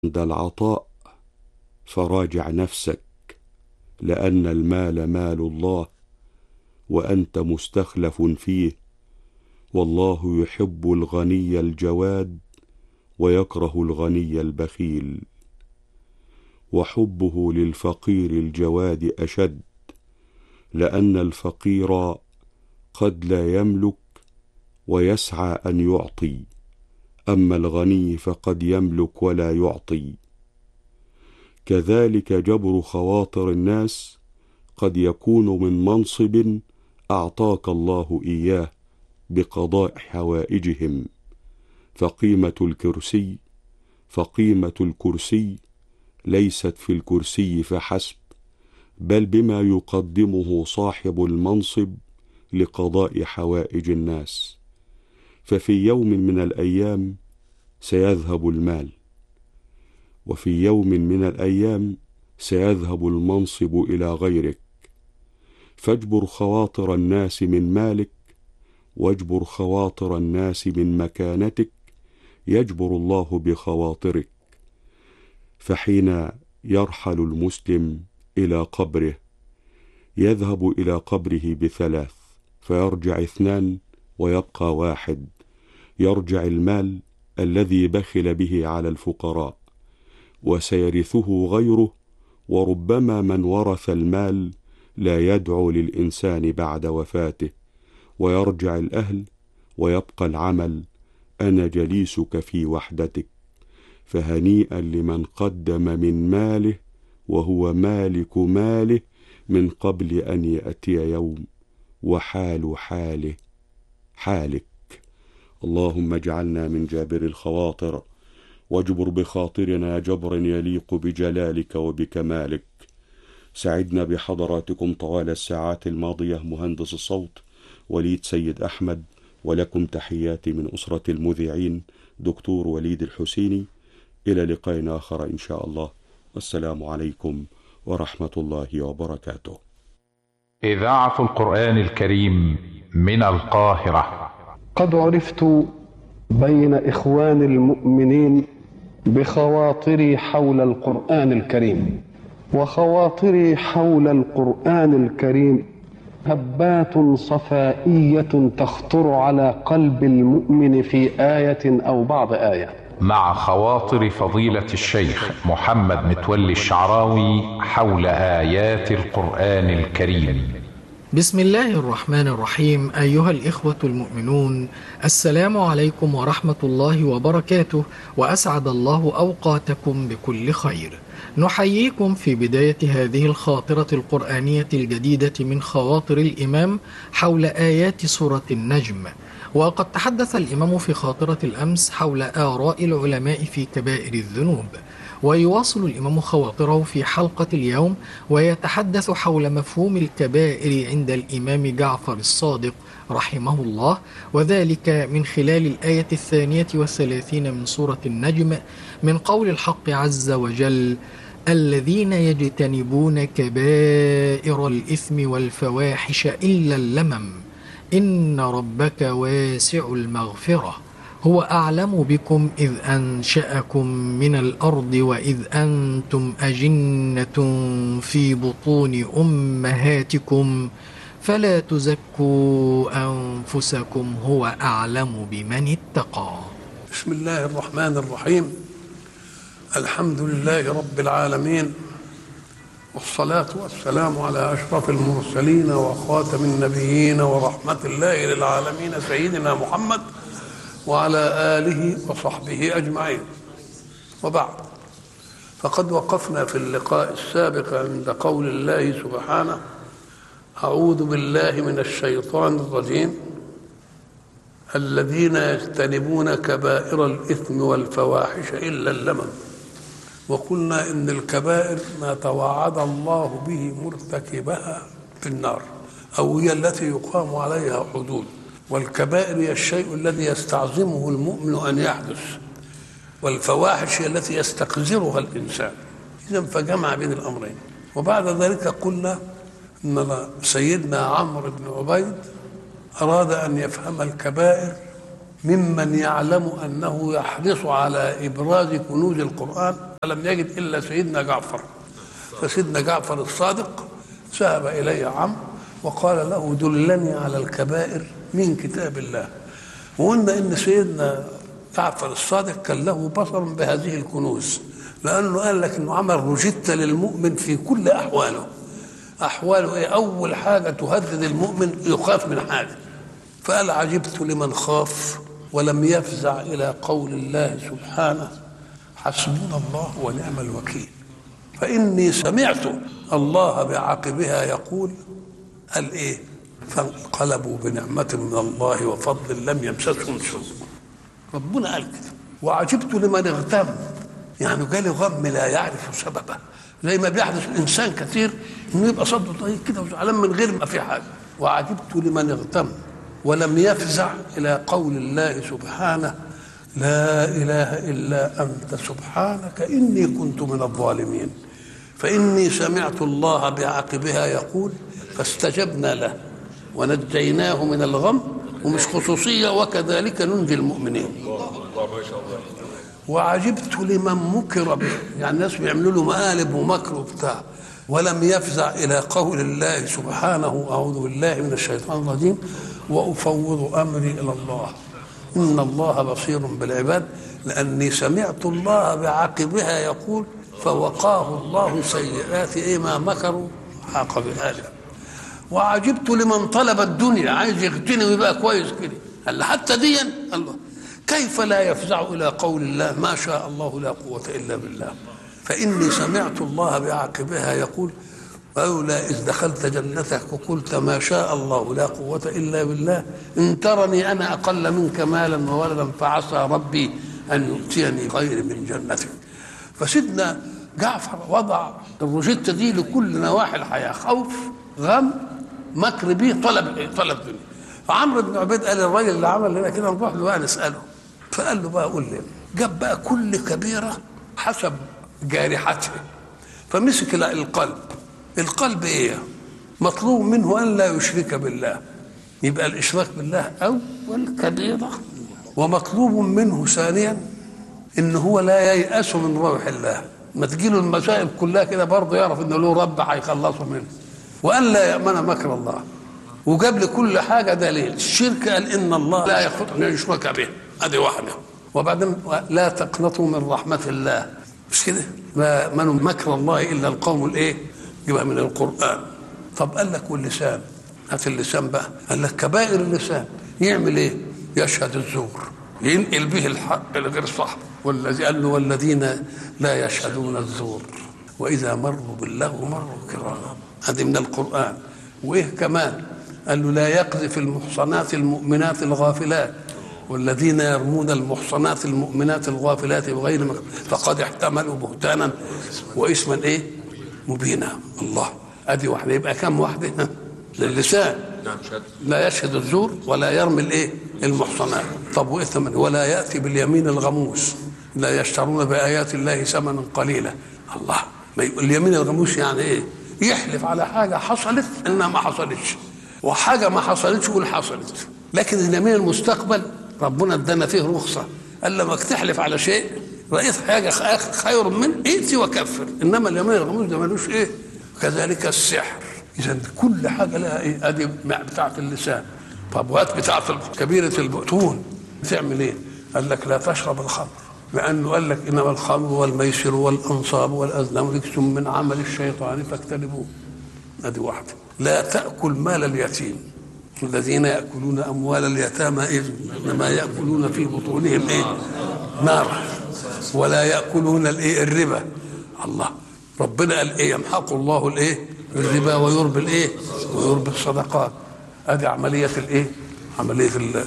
عند العطاء فراجع نفسك لأن المال مال الله وأنت مستخلف فيه والله يحب الغني الجواد ويكره الغني البخيل وحبه للفقير الجواد أشد لأن الفقير قد لا يملك ويسعى أن يعطي أما الغني فقد يملك ولا يعطي كذلك جبر خواطر الناس قد يكون من منصب أعطاك الله إياه بقضاء حوائجهم فقيمة الكرسي فقيمة الكرسي ليست في الكرسي فحسب بل بما يقدمه صاحب المنصب لقضاء حوائج الناس ففي يوم من الأيام سيذهب المال وفي يوم من الأيام سيذهب المنصب إلى غيرك فاجبر خواطر الناس من مالك واجبر خواطر الناس من مكانتك يجبر الله بخواطرك فحين يرحل المسلم إلى قبره يذهب إلى قبره بثلاث فيرجع اثنان ويبقى واحد يرجع المال الذي بخل به على الفقراء وسيرثه غيره وربما من ورث المال لا يدعو للإنسان بعد وفاته ويرجع الأهل ويبقى العمل أنا جليسك في وحدتك فهنيئا لمن قدم من ماله وهو مالك ماله من قبل أن يأتي يوم وحال حاله حالك اللهم اجعلنا من جابر الخواطر واجبر بخاطرنا جبرا يليق بجلالك وبكمالك سعدنا بحضراتكم طوال الساعات الماضية مهندس الصوت وليد سيد أحمد ولكم تحياتي من أسرة المذيعين دكتور وليد الحسيني إلى لقاء آخر إن شاء الله والسلام عليكم ورحمة الله وبركاته إذاعة القرآن الكريم من القاهرة قد عرفت بين إخوان المؤمنين بخواطري حول القرآن الكريم وخواطري حول القرآن الكريم هبات صفائية تخطر على قلب المؤمن في آية أو بعض آية مع خواطر فضيلة الشيخ محمد متولي الشعراوي حول آيات القرآن الكريم بسم الله الرحمن الرحيم أيها الإخوة المؤمنون السلام عليكم ورحمة الله وبركاته وأسعد الله أوقاتكم بكل خير نحييكم في بداية هذه الخاطرة القرآنية الجديدة من خواطر الإمام حول آيات سورة النجم وقد تحدث الإمام في خاطرة الأمس حول آراء العلماء في كبائر الذنوب ويواصل الإمام خواطره في حلقة اليوم ويتحدث حول مفهوم الكبائر عند الإمام جعفر الصادق رحمه الله وذلك من خلال الآية الثانية والثلاثين من سورة النجم من قول الحق عز وجل الذين يجتنبون كبائر الإثم والفواحش إلا اللمم إن ربك واسع المغفرة هو أعلم بكم إذ أنشأكم من الأرض وإذ أنتم أجنة في بطون أمهاتكم فلا تزكوا أنفسكم هو أعلم بمن اتقى بسم الله الرحمن الرحيم الحمد لله رب العالمين والصلاة والسلام على أشرف المرسلين وخاتم النبيين ورحمة الله للعالمين سيدنا محمد وعلى آله وصحبه أجمعين وبعد فقد وقفنا في اللقاء السابق عند قول الله سبحانه أعوذ بالله من الشيطان الرجيم الذين يجتنبون كبائر الإثم والفواحش إلا اللمم وقلنا إن الكبائر ما توعد الله به مرتكبها في النار أو هي التي يقام عليها حدود والكبائر هي الشيء الذي يستعظمه المؤمن أن يحدث والفواحش هي التي يستقذرها الإنسان إذا فجمع بين الأمرين وبعد ذلك قلنا أن سيدنا عمرو بن عبيد أراد أن يفهم الكبائر ممن يعلم أنه يحرص على إبراز كنوز القرآن فلم يجد الا سيدنا جعفر فسيدنا جعفر الصادق ذهب اليه عم وقال له دلني على الكبائر من كتاب الله وقلنا ان سيدنا جعفر الصادق كان له بصر بهذه الكنوز لانه قال لك انه عمل روجيتا للمؤمن في كل احواله احواله ايه اول حاجه تهدد المؤمن يخاف من حاجه فقال عجبت لمن خاف ولم يفزع الى قول الله سبحانه حسبنا الله ونعم الوكيل فاني سمعت الله بعقبها يقول قال ايه فانقلبوا بنعمه من الله وفضل لم يمسسهم سوء ربنا قال كده وعجبت لمن اغتم يعني جالي غم لا يعرف سببه زي ما بيحدث الانسان كثير انه يبقى صدره طيب كده وزعلان من غير ما في حاجه وعجبت لمن اغتم ولم يفزع الى قول الله سبحانه لا اله الا انت سبحانك اني كنت من الظالمين فاني سمعت الله بعقبها يقول فاستجبنا له ونجيناه من الغم ومش خصوصيه وكذلك ننجي المؤمنين وعجبت لمن مكر به يعني الناس بيعملوا له مقالب ومكر وبتاع ولم يفزع الى قول الله سبحانه اعوذ بالله من الشيطان الرجيم وافوض امري الى الله ان الله بصير بالعباد لاني سمعت الله بعقبها يقول فوقاه الله سيئات ايه ما مكروا حاق بآله وعجبت لمن طلب الدنيا عايز يغتني ويبقى كويس كده قال حتى ديا الله كيف لا يفزع الى قول الله ما شاء الله لا قوه الا بالله فاني سمعت الله بعقبها يقول لولا اذ دخلت جنتك وقلت ما شاء الله لا قوه الا بالله ان ترني انا اقل منك مالا وولدا فعسى ربي ان يؤتيني خير من جنتك فسيدنا جعفر وضع الروجيتا دي لكل نواحي الحياه خوف غم مكر به طلب طلب دنيا فعمرو بن عبيد قال الراجل اللي عمل لنا كده نروح له بقى نساله فقال له بقى قول لي جاب بقى كل كبيره حسب جارحته فمسك القلب القلب ايه مطلوب منه ان لا يشرك بالله يبقى الاشراك بالله اول كبيره ومطلوب منه ثانيا ان هو لا ييأس من روح الله ما تجيله المسائل كلها كده برضه يعرف انه له رب هيخلصه منه وان لا يامن مكر الله وجاب لكل حاجه دليل الشرك قال ان الله لا يخط ان يشرك به ادي واحده وبعدين لا تقنطوا من رحمه الله مش كده ما من مكر الله الا القوم الايه يبقى من القران طب قال لك واللسان هات اللسان بقى قال لك كبائر اللسان يعمل ايه يشهد الزور ينقل به الحق الغير صح والذي قال له والذين لا يشهدون الزور واذا مروا باللغو مروا كراما هذه من القران وايه كمان قال له لا يقذف المحصنات المؤمنات الغافلات والذين يرمون المحصنات المؤمنات الغافلات بغير مك... فقد احتملوا بهتانا واثما ايه مبينا الله ادي واحده يبقى كم واحده للسان لا يشهد الزور ولا يرمي الايه المحصنات طب وايه ثمن ولا ياتي باليمين الغموس لا يشترون بايات الله ثمنا قليلا الله ما يقول اليمين الغموس يعني ايه يحلف على حاجه حصلت انها ما حصلتش وحاجه ما حصلتش يقول حصلت لكن اليمين المستقبل ربنا ادانا فيه رخصه قال لما تحلف على شيء رايت حاجه خير منه ائتي وكفر انما اليمين الغموس ده ملوش ايه كذلك السحر اذا كل حاجه لها ايه ادي بتاعه اللسان طب وهات بتاعه كبيره البطون تعمل ايه؟ قال لك لا تشرب الخمر لانه قال لك انما الخمر والميسر والانصاب والازلام رجس من عمل الشيطان فاجتنبوه ادي واحده لا تاكل مال اليتيم الذين ياكلون اموال اليتامى انما ياكلون في بطونهم ايه؟ نار ولا ياكلون الايه؟ الربا الله ربنا قال ايه؟ يمحق الله الايه؟ الربا ويربي الايه؟ ويربي الصدقات ادي عمليه الايه؟ عمليه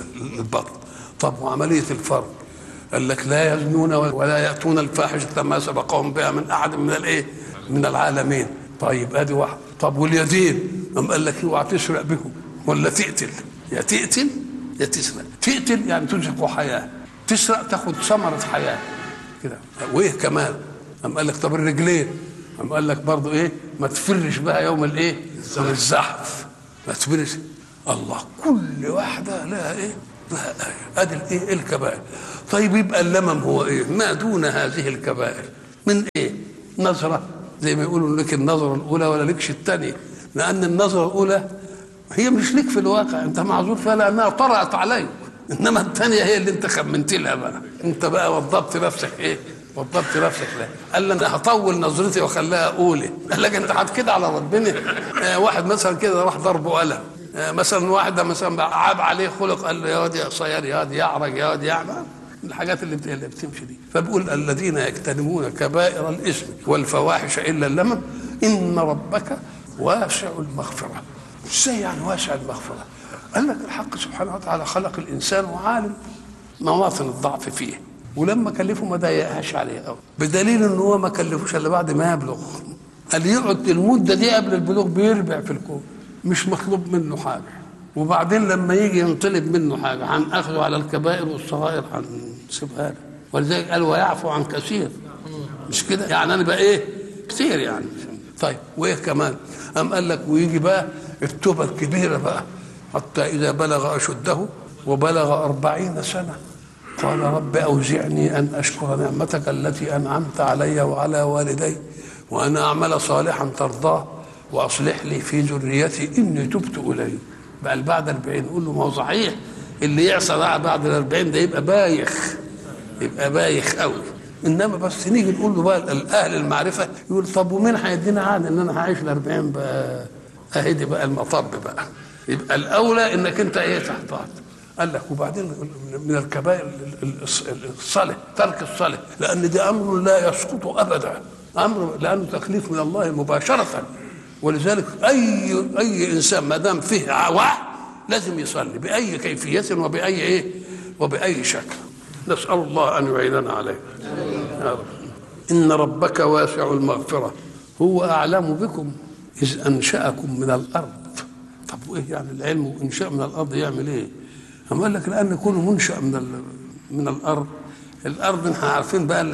البطن طب وعمليه الفرد قال لك لا يزنون ولا ياتون الفاحشه ما سبقهم بها من احد من الايه؟ من العالمين طيب ادي واحد طب واليدين قام قال لك اوعى تسرق بهم ولا تقتل يا تقتل يا تسرق تقتل يعني تمسك حياه تسرق تاخد ثمره حياه كده وايه كمان قام قال لك طب الرجلين قام قال لك برضه ايه ما تفرش بها يوم الايه يوم الزحف ما تفرش الله كل واحده لها ايه لها ايه ادي الايه الكبائر طيب يبقى اللمم هو ايه ما دون هذه الكبائر من ايه نظره زي ما يقولوا لك النظره الاولى ولا لكش الثانيه لان النظره الاولى هي مش ليك في الواقع انت معذور فيها لانها طرأت عليك انما الثانيه هي اللي انت خمنت لها بقى انت بقى وضبت نفسك ايه وضبت نفسك لا قال لي انا هطول نظرتي واخليها اولى قال لك انت هت كده على ربنا آه واحد مثلا كده راح ضربه قلم آه مثلا واحده مثلا عاب عليه خلق قال له يا واد يا قصير يا واد يعرج يا واد يعمى الحاجات اللي, بت... اللي بتمشي دي فبقول الذين يجتنبون كبائر الاثم والفواحش الا اللمم ان ربك واسع المغفره ازاي يعني واسع المغفره قال لك الحق سبحانه وتعالى خلق الانسان وعالم مواطن الضعف فيه ولما كلفه ما ضايقهاش عليه قوي بدليل ان هو ما كلفوش الا بعد ما يبلغ قال يقعد المده دي قبل البلوغ بيربع في الكون مش مطلوب منه حاجه وبعدين لما يجي ينطلب منه حاجه هناخذه على الكبائر والصغائر هنسيبها له ولذلك قال ويعفو عن كثير مش كده يعني انا بقى ايه كثير يعني طيب وايه كمان قام قال لك ويجي بقى التوبه الكبيره بقى حتى اذا بلغ اشده وبلغ أربعين سنه قال رب أوزعني أن أشكر نعمتك التي أنعمت علي وعلى والدي وأن أعمل صالحا ترضاه وأصلح لي في ذريتي إني تبت إليه بقى بعد الأربعين قول له ما هو صحيح اللي يعصى بعد الأربعين ده يبقى بايخ يبقى بايخ قوي انما بس نيجي نقول له بقى الاهل المعرفه يقول طب ومين هيدينا عاد ان انا هعيش ال 40 بقى اهدي بقى المطب بقى يبقى الاولى انك انت ايه تحتاط قال لك وبعدين من الكبائر الصلاة ترك الصلاة لأن ده أمر لا يسقط أبدا أمر لأنه تكليف من الله مباشرة ولذلك أي أي إنسان ما دام فيه عواء لازم يصلي بأي كيفية وبأي إيه وبأي شكل نسأل الله أن يعيننا عليه يا رب إن ربك واسع المغفرة هو أعلم بكم إذ أنشأكم من الأرض طب وإيه يعني العلم إنشاء من الأرض يعمل إيه؟ أما قال لك لأن يكون منشأ من من الأرض الأرض احنا عارفين بقى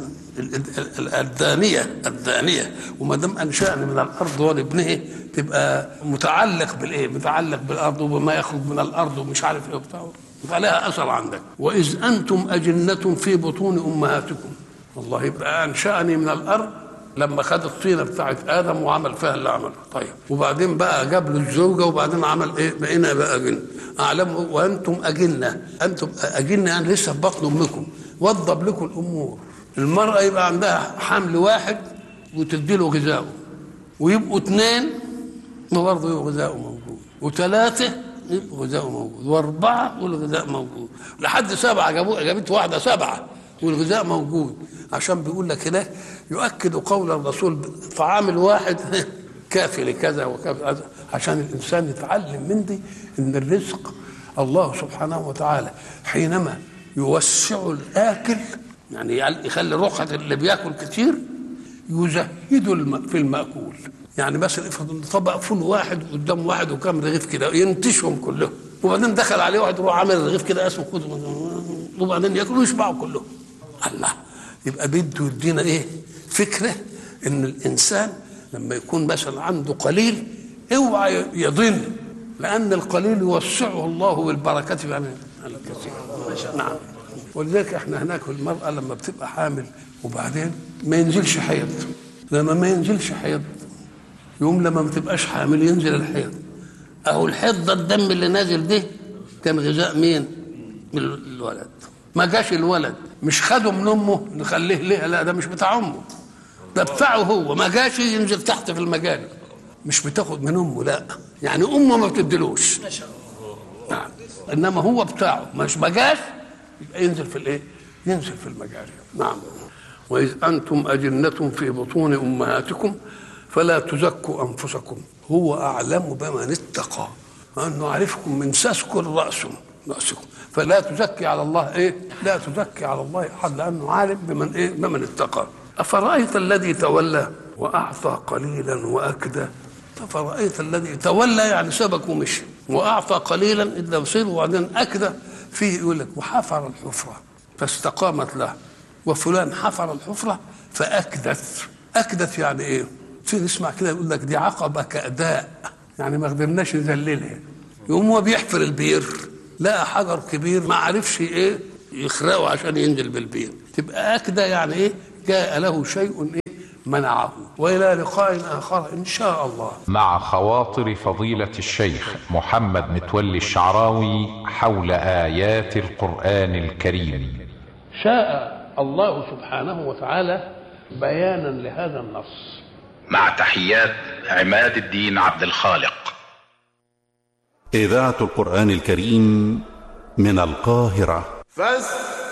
الدانية الدانية وما دام أنشأنا من الأرض ونبنيه تبقى متعلق بالإيه؟ متعلق بالأرض وبما يخرج من الأرض ومش عارف إيه وبتاع فلها أثر عندك وإذ أنتم أجنة في بطون أمهاتكم والله يبقى أنشأني من الأرض لما خد الطينه بتاعت ادم وعمل فيها اللي عمله طيب وبعدين بقى جاب له الزوجه وبعدين عمل ايه بقينا بقى اجنه اعلم وانتم اجنه انتم اجنه يعني لسه في بطن امكم وضب لكم الامور المراه يبقى عندها حمل واحد وتدي له غذائه ويبقوا اثنين برضه يبقى غذائه موجود وثلاثه يبقى غذائه موجود واربعه والغذاء موجود لحد سبعه جابوا جابت واحده سبعه والغذاء موجود عشان بيقول لك هناك يؤكد قول الرسول طعام الواحد كافي لكذا وكذا عشان الانسان يتعلم من دي ان الرزق الله سبحانه وتعالى حينما يوسع الاكل يعني يخلي رخصة اللي بياكل كتير يزهد في المأكول يعني مثلا افرض ان طبق فول واحد قدام واحد وكام رغيف كده ينتشهم كلهم وبعدين دخل عليه واحد يروح عامل رغيف كده اسمه خد وبعدين ياكلوا ويشبعوا كلهم الله يبقى بده يدينا ايه فكره ان الانسان لما يكون مثلا عنده قليل اوعى يضل لان القليل يوسعه الله بالبركه يعني الكثير نعم ولذلك احنا هناك المراه لما بتبقى حامل وبعدين ما ينزلش حيض لما ما ينزلش حيض يوم لما ما تبقاش حامل ينزل الحيض اهو الحيض ده الدم اللي نازل ده كان غذاء مين؟ الولد ما جاش الولد مش خده من امه نخليه ليه لا ده مش بتاع امه ده بتاعه هو ما جاش ينزل تحت في المجال مش بتاخد من امه لا يعني امه ما بتديلوش نعم انما هو بتاعه مش ما جاش يبقى ينزل في الايه ينزل في المجال نعم واذ انتم اجنه في بطون امهاتكم فلا تزكوا انفسكم هو اعلم بمن اتقى انه عرفكم من سسكن راسه راسكم فلا تزكي على الله ايه لا تزكي على الله احد لانه عالم بمن ايه بمن اتقى افرايت الذي تولى واعطى قليلا واكدى افرايت الذي تولى يعني سبك ومشي واعطى قليلا الا وصير وبعدين اكدى فيه يقول لك وحفر الحفره فاستقامت له وفلان حفر الحفره فاكدت اكدت يعني ايه في نسمع كده يقول لك دي عقبه كاداء يعني ما قدرناش نذللها يقوم هو بيحفر البير لقى حجر كبير ما عرفش ايه يخرقه عشان ينزل بالبير تبقى اكده يعني ايه جاء له شيء إيه منعه وإلى لقاء آخر إن شاء الله مع خواطر فضيلة الشيخ محمد متولي الشعراوي حول آيات القرآن الكريم شاء الله سبحانه وتعالى بيانا لهذا النص مع تحيات عماد الدين عبد الخالق إذاعة القرآن الكريم من القاهرة فاستمعوا